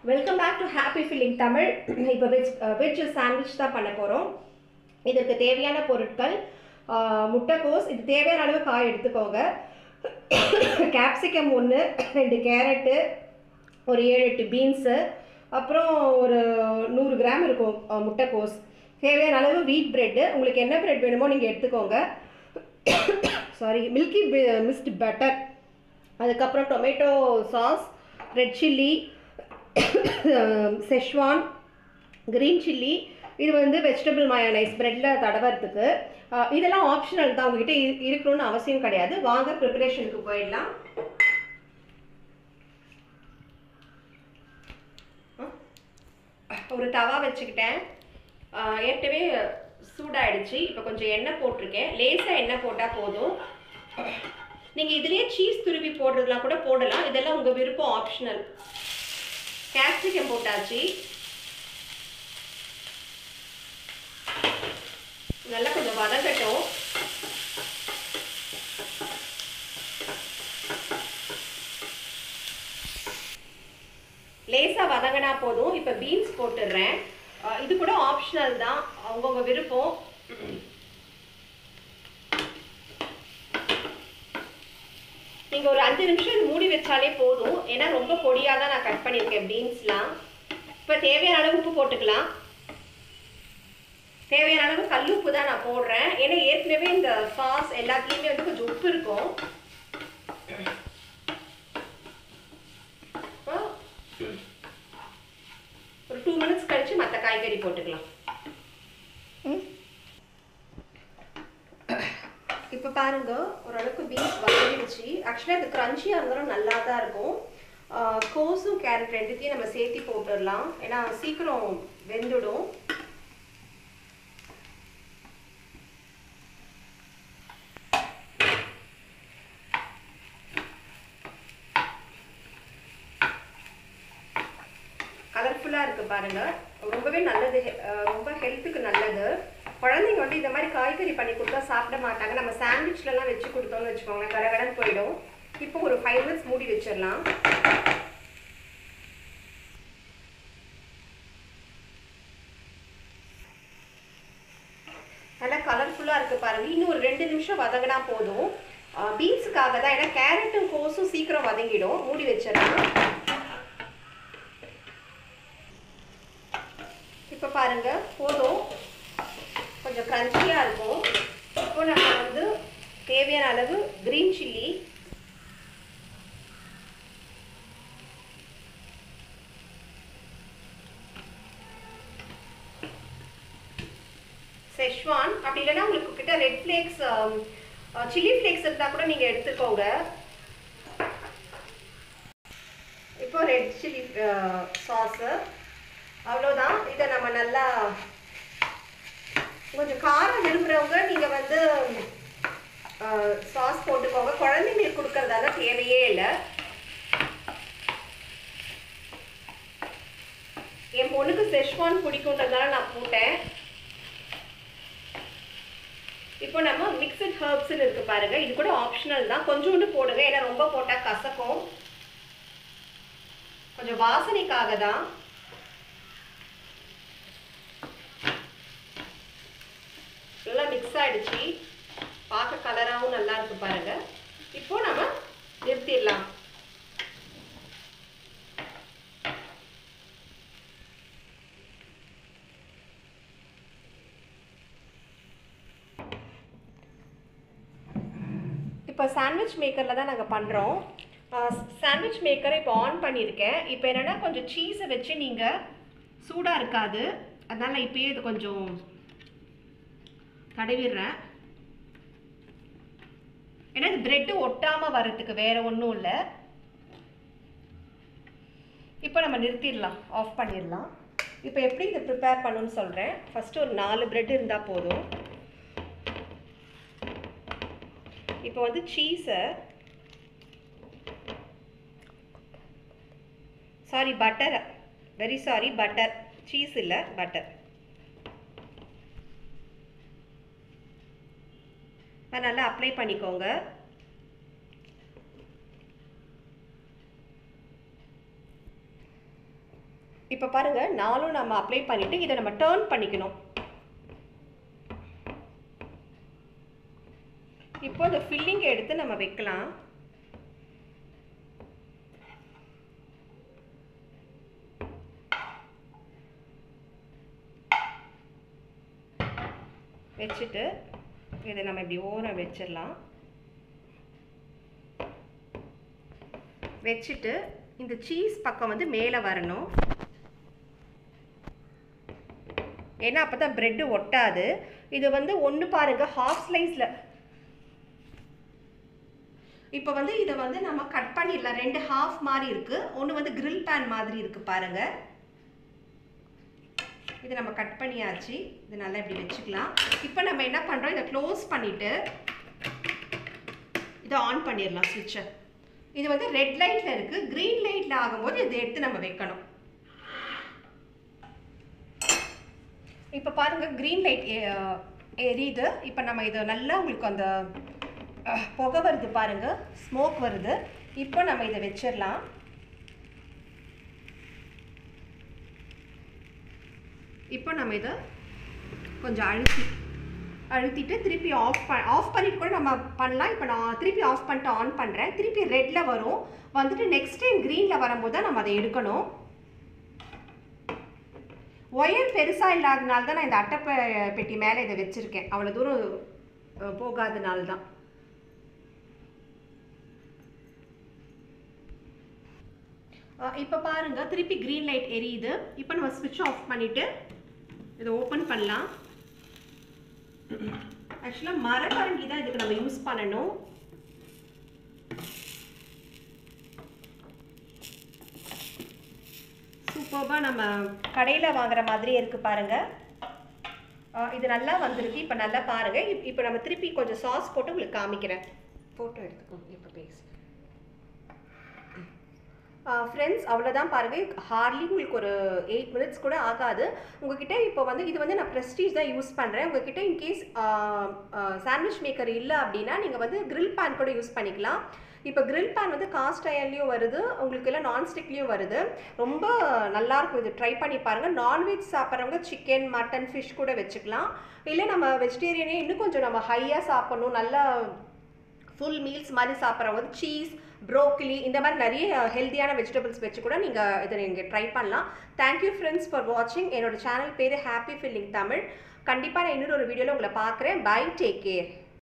welcome back to happy feeling Tamil இப்போ veg veg sandwich தான் பண்ண போகிறோம் இதற்கு தேவையான பொருட்கள் ஆஹ், முட்டைக்கோஸ் இது தேவையான அளவு காய் எடுத்துக்கோங்க கேப்சிகம் ஒன்று ரெண்டு கேரட்டு ஒரு ஏழு எட்டு பீன்ஸு அப்புறம் ஒரு நூறு கிராம் இருக்கும் ஆஹ், முட்டைக்கோஸ் தேவையான அளவு வீட் பிரெட்டு உங்களுக்கு என்ன பிரெட் வேணுமோ நீங்கள் எடுத்துக்கோங்க சாரி மில்கி மிஸ்ட் பட்டர் அதுக்கப்புறம் tomato sauce red chilli schezwan green chilli இது வந்து வெஜிடபிள் மயோனைஸ் ப்ரெட்டில் தடவறதுக்கு அஹ், இதெல்லாம் ஆப்ஷனல் தான் உங்ககிட்ட இரு- இருக்கணும்னு அவசியம் கிடையாது வாங்க ப்ரிப்பரேஷனுக்கு போயிடலாம் ஒரு தவா வச்சுக்கிட்டேன் அஹ், ஏற்கனவே சூடாயிடுச்சு இப்போ கொஞ்சம் எண்ணெய் போட்டிருக்கேன் லேசாக எண்ணெய் போட்டால் போதும் நீங்கள் இதுலேயே சீஸ் துருவி போடுறதுலாம் கூட போடலாம் இதெல்லாம் உங்கள் விருப்பம் ஆப்ஷனல் கேப்சிகம் போட்டாச்சு நல்லா கொஞ்சம் வதங்கட்டும் லேசாக வதங்கினா போதும் இப்போ பீன்ஸ் போட்டுடுறேன் அஹ் இது கூட ஆப்ஷனல் தான் அவங்கவுங்க விருப்பம் நீங்கள் ஒரு அஞ்சு நிமிஷம் இது மூடி வச்சாலே போதும் ஏன்னா ரொம்ப பொடியாக தான் நான் கட் பண்ணியிருக்கேன் பீன்ஸ்லாம் இப்போ தேவையான அளவு உப்பு போட்டுக்கலாம் தேவையான அளவு கல் உப்பு தான் நான் போடுறேன் ஏன்னா ஏற்கனவே இந்த சாஸ் எல்லாத்துலேயுமே வந்து கொஞ்சம் உப்பு இருக்கும் இப்போ ஒரு டூ மினிட்ஸ் கழிச்சு மற்ற காய்கறி போட்டுக்கலாம் இப்போ பாருங்க ஓரளவுக்கு பீன்ஸ் வதங்கிடுச்சு ஆக்சுவலாக இது க்ரன்ச்சியாக இருந்தாலும் நல்லா தான் இருக்கும் ஆஹ் கோஸும் கேரட் ரெண்டுத்தையும் நம்ம சேர்த்து போட்டுடலாம் ஏன்னா சீக்கிரம் வெந்துடும் கலர்ஃபுல்லாக இருக்குது பாருங்கள் ரொம்பவே நல்லது அஹ் ரொம்ப ஹெல்த்துக்கு நல்லது குழந்தைங்க வந்து இந்த மாதிரி காய்கறி பண்ணி கொடுத்தா சாப்பிட மாட்டாங்க நம்ம சாண்ட்விச்லலாம் வச்சு கொடுத்தோம்னு வச்சுக்கோங்களேன் கடகடன் போயிடும் இப்போ ஒரு ஃபைவ் மினிட்ஸ் மூடி வச்சிடலாம் நல்லா கலர்ஃபுல்லாக இருக்குது பாருங்க இன்னும் ஒரு ரெண்டு நிமிஷம் வதங்கினா போதும் பீன்ஸுக்காக தான் ஏன்னா கேரட்டும் கோஸும் சீக்கிரம் வதங்கிடும் மூடி வச்சிடலாம் இப்போ பாருங்க போதும் கொஞ்சம் க்ரன்ச்சியாக இருக்கும் இப்போ நம்ம வந்து தேவையான அளவு க்ரீன் சில்லி செஷ்வான் அப்படி இல்லைன்னா உங்களுக்கு கிட்ட ரெட் ஃப்ளேக்ஸ் சில்லி ஃப்ளேக்ஸ் இருந்தால் கூட நீங்கள் எடுத்துக்கோங்க இப்போ ரெட் சில்லி சாஸு அவ்வளோதான் இதை நம்ம நல்லா கொஞ்சம் காரம் விரும்புகிறவங்க நீங்கள் வந்து சாஸ் போட்டுக்கோங்க குழந்தைங்களுக்கு கொடுக்கறதால தேவையே இல்லை என் பொண்ணுக்கு செஷ்வான் பிடிக்குன்றதுனால நான் போட்டேன் இப்போ நம்ம மிக்சட் ஹர்ப்ஸ்னு இருக்கு பாருங்க இது கூட ஆப்ஷனல் தான் கொஞ்சோண்டு போடுங்க ஏன்னா ரொம்ப போட்டால் கசக்கும் கொஞ்சம் வாசனைக்காக தான் நல்லா மிக்ஸ் ஆயிடுச்சு பார்க்க கலராகவும் நல்லா இருக்கு பாருங்க இப்போ நம்ம நிறுத்திடலாம் இப்போ சாண்ட்விச் மேக்கரில் தான் நாங்கள் பண்ணுறோம் சாண்ட்விச் மேக்கரை இப்போ ஆன் பண்ணியிருக்கேன் இப்போ என்னென்னா கொஞ்சம் சீஸை வச்சு நீங்கள் சூடாக இருக்காது அதனால் இப்பயே இது கொஞ்சம் தடவிடுறேன் ஏன்னா இது ப்ரெட்டு ஒட்டாமல் வர்றதுக்கு வேறு ஒன்றும் இல்லை இப்போ நம்ம நிறுத்திடலாம் ஆஃப் பண்ணிடலாம் இப்போ எப்படி இதை ப்ரிப்பேர் பண்ணணும்னு சொல்கிறேன் ஃபஸ்ட்டு ஒரு நாலு பிரெட் இருந்தால் போதும் இப்போ வந்து சீஸை sorry butter very sorry butter cheese இல்லை பட்டர் நல்லா அப்ளை பண்ணிக்கோங்க இப்போ பாருங்கள் நாலும் நம்ம அப்ளை பண்ணிவிட்டு இதை நம்ம டேர்ன் பண்ணிக்கணும் இப்போ இந்த ஃபில்லிங் எடுத்து நம்ம வைக்கலாம் வச்சுட்டு இதை நம்ம இப்படி ஓரம் வச்சிடலாம் வச்சுட்டு இந்த சீஸ் பக்கம் வந்து மேலே வரணும் ஏன்னா அப்போ தான் ப்ரெட்டு ஒட்டாது இது வந்து ஒன்று பாருங்கள் ஹாஃப் ஸ்லைஸில் இப்போ வந்து இதை வந்து நம்ம கட் பண்ணிடலாம் ரெண்டு ஹாஃப் மாதிரி இருக்குது ஒன்று வந்து கிரில் பேன் மாதிரி இருக்குது பாருங்கள் இது நம்ம கட் பண்ணியாச்சு இது நல்லா இப்படி வச்சுக்கலாம் இப்போ நம்ம என்ன பண்ணுறோம் இதை க்ளோஸ் பண்ணிவிட்டு இதை ஆன் பண்ணிடலாம் ஸ்விட்சை இது வந்து ரெட் லைட்டில் இருக்குது க்ரீன் லைட்டில் ஆகும்போது இதை எடுத்து நம்ம வைக்கணும் இப்போ பாருங்கள் க்ரீன் லைட் எரியுது இப்போ நம்ம இதை நல்லா உங்களுக்கு அந்த புகை வருது பாருங்கள் ஸ்மோக் வருது இப்போ நம்ம இதை வச்சிடலாம் இப்போ நம்ம இதை கொஞ்சம் அழுத்தி அழுத்திட்டு திருப்பி ஆஃப் ப ஆஃப் பண்ணிட்டு கூட நம்ம பண்ணலாம் இப்போ நான் திருப்பி ஆஃப் பண்ணிட்டு ஆன் பண்ணுறேன் திருப்பி ரெட்டில் வரும் வந்துட்டு நெக்ஸ்ட் டைம் க்ரீனில் வரும்போது தான் நம்ம அதை எடுக்கணும் ஒயர் பெருசாக இல்லாதனால தான் நான் இந்த அட்டை பெட்டி மேலே இதை வச்சுருக்கேன் அவ்வளோ தூரம் போகாதனால தான் இப்போ பாருங்கள் திருப்பி க்ரீன் லைட் எரியுது இப்போ நம்ம ஸ்விட்ச் ஆஃப் பண்ணிவிட்டு இதை ஓப்பன் பண்ணலாம் ஆக்சுவலாக மரக்கரண்டி தான் இதுக்கு நம்ம யூஸ் பண்ணணும் சூப்பராக நம்ம கடையில் வாங்குற மாதிரியே இருக்குது பாருங்கள் இது நல்லா வந்திருக்கு இப்போ நல்லா பாருங்கள் இப்போ நம்ம திருப்பி கொஞ்சம் சாஸ் போட்டு உங்களுக்கு காமிக்கிறேன் ஃபோட்டோ எடுத்துக்கோங்க இப்போ பேசு ஃப்ரெண்ட்ஸ் அவ்வளோதான் பாருங்கள் ஹார்ட்லி உங்களுக்கு ஒரு எயிட் மினிட்ஸ் கூட ஆகாது உங்ககிட்ட இப்போ வந்து இது வந்து நான் ப்ரெஸ்டீஜ் தான் யூஸ் பண்ணுறேன் உங்ககிட்ட இன்கேஸ் சாண்ட்விச் மேக்கர் இல்லை அப்படின்னா நீங்கள் வந்து கிரில் பேன் கூட யூஸ் பண்ணிக்கலாம் இப்போ கிரில் பேன் வந்து காஸ்ட் அயன்லேயும் வருது உங்களுக்கு எல்லாம் நான்ஸ்டிக்லேயும் வருது ரொம்ப நல்லாயிருக்கும் இது ட்ரை பண்ணி பாருங்கள் நான்வெஜ் சாப்பிட்றவங்க சிக்கன் மட்டன் ஃபிஷ் கூட வச்சுக்கலாம் இல்லை நம்ம வெஜிடேரியனே இன்னும் கொஞ்சம் நம்ம ஹையாக சாப்பிட்ணும் நல்லா ஃபுல் மீல்ஸ் மாதிரி சாப்பிட்றவங்க சீஸ் ப்ரோக்கிலி இந்த மாதிரி நிறைய ஹெல்த்தியான வெஜிடபிள்ஸ் வச்சு கூட நீங்கள் இதை நீங்கள் ட்ரை பண்ணலாம் தேங்க்யூ ஃப்ரெண்ட்ஸ் ஃபார் வாட்சிங் என்னோட சேனல் பேர் ஹாப்பி ஃபீலிங் தமிழ் கண்டிப்பாக நான் இன்னொரு ஒரு வீடியோவில் உங்களை பார்க்குறேன் பை டேக் கேர்